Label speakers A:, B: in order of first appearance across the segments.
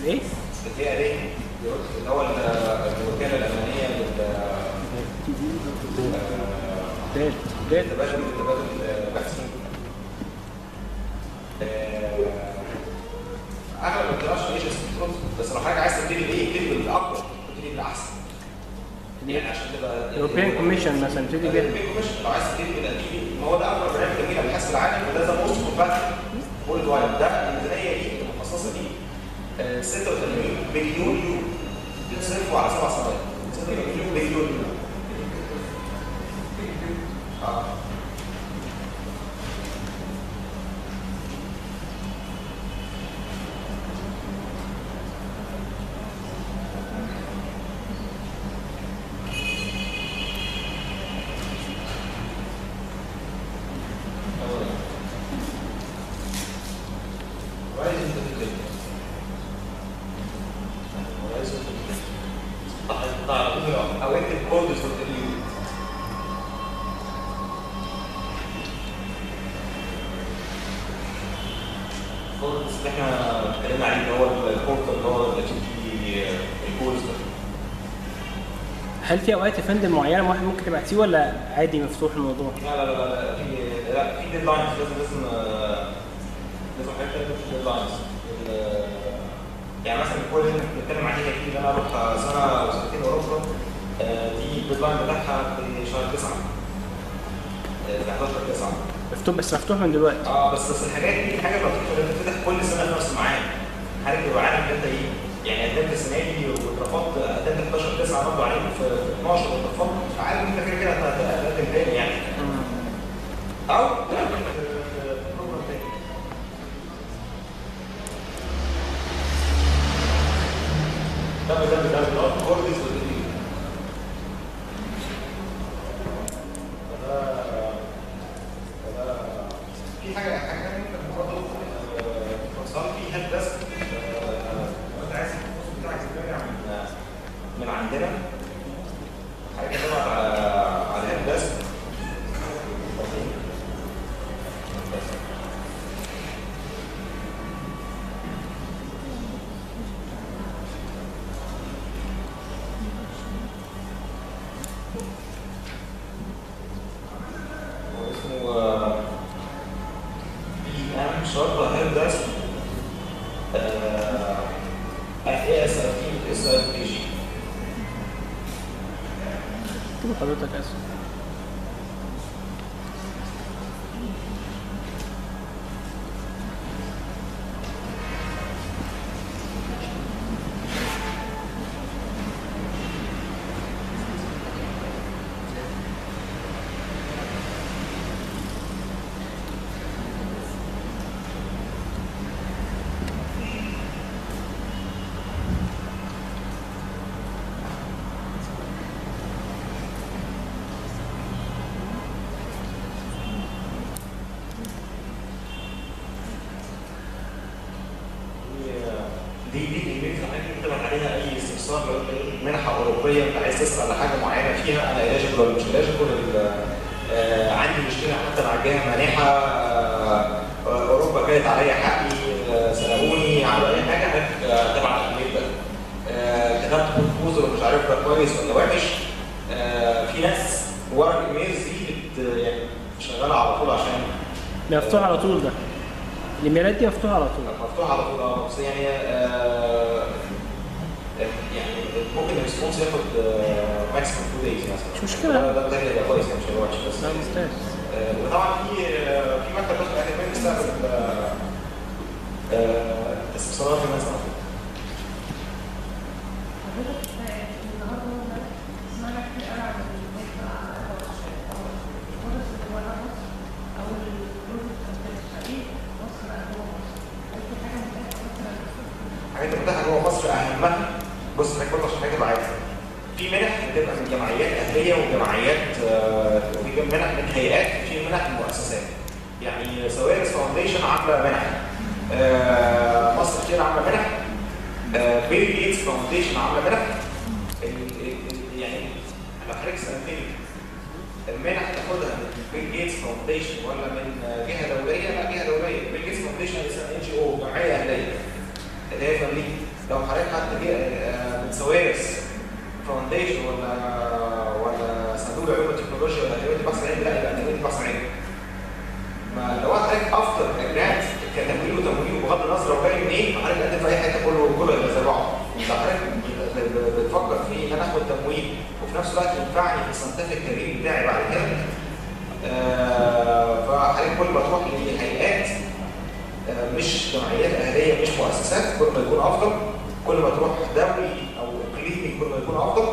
A: ايه؟
B: الفئه دي اللي هو ال- الوكاله الامنيه لل
A: دال دال
B: تبادل تبادل بحثي اغلب الدراسه ايش اسمه بس لو حاجه عايز تبتدي بايه تبتدي بالاقوى تبتدي بالاحسن يعني عشان تبقى
A: European Commission مثلا تبتدي بيها.
B: European Commission لو عايز تبتدي بالقديم ما هو ده اكبر برنامج تمويل ابحاث في العالم وده ذا موست كومباتيبل وورلد وايد ده الميزانيه دي المخصصه دي آه، 86 بليون يورو بيتصرفوا على سبع سنوات 86 بليون يورو اه Horizon to the limit. Horizon to the limit. أو أنت الكودز والتليون. الكودز اللي احنا اتكلمنا عليه اللي هو البورتال اللي هو ال HTTP الكودز ده.
A: هل في اوقات يا فندم معينه واحد ممكن تبعت فيه ولا عادي مفتوح الموضوع؟
B: لا لا لا لا في لا في ديدلاينز لازم لازم آه، لازم حاجات تانية في ديدلاينز يعني مثلا كل اللي احنا بنتكلم عليها دي اللي انا اروح سنه او سنتين اوروبا آه، دي الديدلاين بتاعها في شهر 9 آه، في 11 9
A: مفتوح بس مفتوح من دلوقتي
B: اه بس بس الحاجات دي حاجه لطيفه اللي بتفتح كل سنه في نفس الميعاد حضرتك تبقى عارف ان انت ايه يعني قدمت السنه دي واترفضت قدمت 11 9 برضه عليك في 12 واترفضت فعارف ان انت كده كده هتقدم تاني يعني او تعمل بروجرام تاني www.cordis.edu فده فده في حاجه حاجه تانية ممكن برضه كونسال في هيلب ديسك لو انت عايز الكورس بتاعك يتراجع من من عندنا حاجه كده على على الهيلب ديسك هو اسمه بي ام شرطه هيلب ديسك اف اي اس اف تي اس اف بي جي
A: كده حضرتك اسف
B: دي دي الايميل اللي حضرتك بتبعت عليها اي استفسار لو انت ليك منحه اوروبيه انت عايز تسال على حاجه معينه فيها انا الاجبل ولا مش الاجبل آه عندي مشكله حتى مع الجهه مانحه آه آه، اوروبا كانت عليا حقي آه سالوني على اي حاجه حضرتك آه، تبعت الايميل ده آه كتبت بروبوزل ومش عارف ده كويس ولا وحش آه في ناس ورا الايميلز دي بت يعني شغاله على طول عشان
A: ده مفتوح على طول ده الايميلات دي مفتوحه على طول
B: مفتوح على طول اه بس يعني آه يعني ممكن الريسبونس ياخد ماكسيموم 2 دايز مثلا
A: مش مشكلة.
B: ده ده ده هيبقى كويس يعني مش هيبقى وحش بس
A: ده ممتاز
B: آه، وطبعا في آه، في مكتب نسخه اكاديميه بيستقبل آه، آه، استفسارات الناس على طول
C: حضرتك النهارده ده سمعنا كتير قوي عن الهيك او الفرص اللي بره مصر او البروجكت الفريق مصر بقى جوه مصر هل في حاجه متاحه مثلا
B: حاجات المتاحه جوه مصر اهمها بص حضرتك برضه عشان حضرتك تبقى عارف في منح بتبقى من جمعيات اهليه وجمعيات آه، وفي منح من هيئات في منح من مؤسسات يعني سوارس فاونديشن عامله منح آه، مصر خير عامله منح آه، بيل جيتس فاونديشن عامله منح ال- ال- ال- يعني لو حضرتك سالتني المنح تاخدها من بيل جيتس فاونديشن ولا من آه، جهه دوليه؟ لا جهه دوليه بيل جيتس فاونديشن ان جي او جمعيه اهليه اللي هي في امريكا لو حضرتك خدت جي- آه، من سويرس فاونديشن ولا ولا صندوق العلوم والتكنولوجيا ولا اكاديميه البحث العلمي لا يبقى اكاديميه البحث العلمي. ما لو حضرتك افتر جرانت كتمويل وتمويل بغض النظر هو جاي منين حضرتك قدم في اي حته كله كله يبقى زي بعض. لو حضرتك ب- ب- بتفكر في ان انا اخد تمويل وفي نفس الوقت ينفعني في الساينتفك كارير بتاعي بعد كده آه، فحضرتك كل ما تروح لهيئات آه، مش جمعيات اهليه مش مؤسسات كل ما يكون افضل كل ما تروح دولي او اقليمي كل ما يكون افضل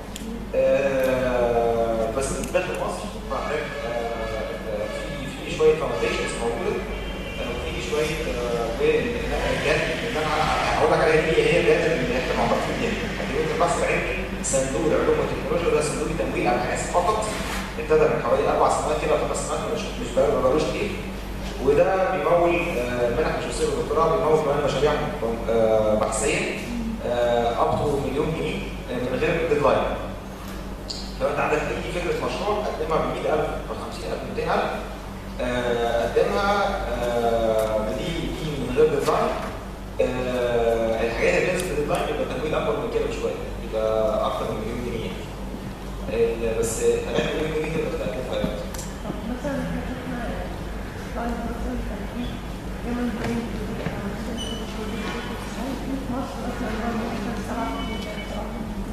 B: آه، بس داخل مصر فحضرتك آه، في في شويه فاونديشنز موجوده آه، وفي شويه آه، جهات ان انا هقول لك عليها دي هي الجهات اللي احنا معترفين بيها اكاديميه البحث العلمي صندوق العلوم والتكنولوجيا ده صندوق تمويل ابحاث فقط ابتدى من حوالي اربع سنوات كده خمس سنوات مش مش بقى- ما بقالوش كتير وده بيمول آه، منح ماجستير ودكتوراه بيمول كمان مشاريع آه، بحثيه اب تو مليون جنيه آه، من غير ديدلاين لو انت عندك اي فكره مشروع قدمها ب 100000 ب 50000 ب 200000 آه، قدمها آه، بدي دي من غير ديدلاين آه، الحاجات اللي بتنزل بالديدلاين يبقى تمويل اكبر من كده بشويه يبقى اكتر من مليون جنيه آه، بس 3 مليون جنيه تبقى تتاكد في أي وقت.
C: طب مثلا احنا شفنا بعد مثلا كان في هيومن برين او مثلا هل في في مصر مثلا اللي هو مثلا سبعة سبعة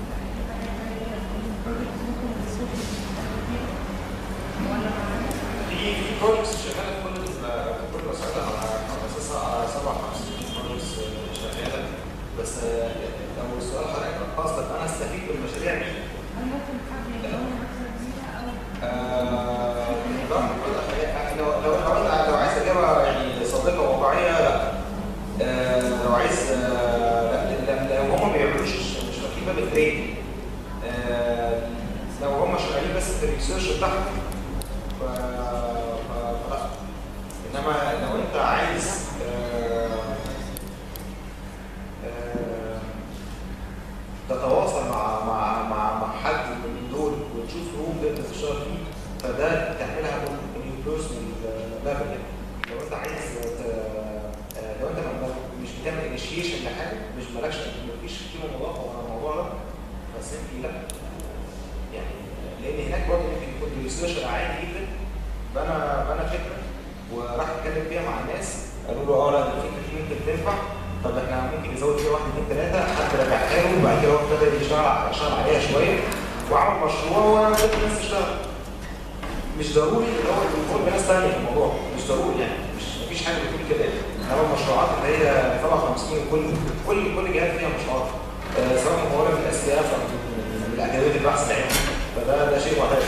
C: ولا
B: في في بروجكتس شغاله في كل ال- في كل الوسائل على اساسها على سبع خمس بروجكتس شغاله بس آه، لو السؤال حضرتك قصدك انا استفيد من المشاريع دي
C: هل ممكن حد يدور مثلا فيها او
B: آه، لا، لا، لو لو لو أنا- لو عايز اجابه يعني صادقه وواقعيه لا آه، لو عايز آه، لا لا- لو هم ما بيعملوش مش واخدين باب التريد آه، لو هم شغالين بس في الريسيرش بتاعهم ف- ف- فلا انما لو انت عايز آه، آه، تتواصل مع مع مع مع حد من دول وتشوف روم تقدر تشتغل فيه فده تعملها من بيرسونال ليفل يعني لو انت عايز ت- آه، لو انت ما- مش بتعمل انيشيشن لحاجه مش مالكش مفيش قيمه مضافه على الموضوع ده فسيمبلي لا يعني لان هناك برضه ممكن يكون ريسيرش عادي جدا بنى بنى فكره وراح اتكلم فيها مع الناس قالوا له اه لا الفكره دي ممكن تنفع طب احنا ممكن نزود فيها واحد اثنين ثلاثه حد رجعها له وبعد كده هو ابتدى يشتغل يشتغل عليها شويه وعمل مشروع وابتدى الناس تشتغل مش ضروري اللي هو يكون بناس ثانيه في الموضوع مش ضروري يعني مش مفيش حاجه بتقول كده انما المشروعات اللي هي 57 كل كل كل جهات فيها مشروعات آه، سواء مطوره من الاس تي اف او من من اكاديميه البحث العلمي فده ده شيء معتاد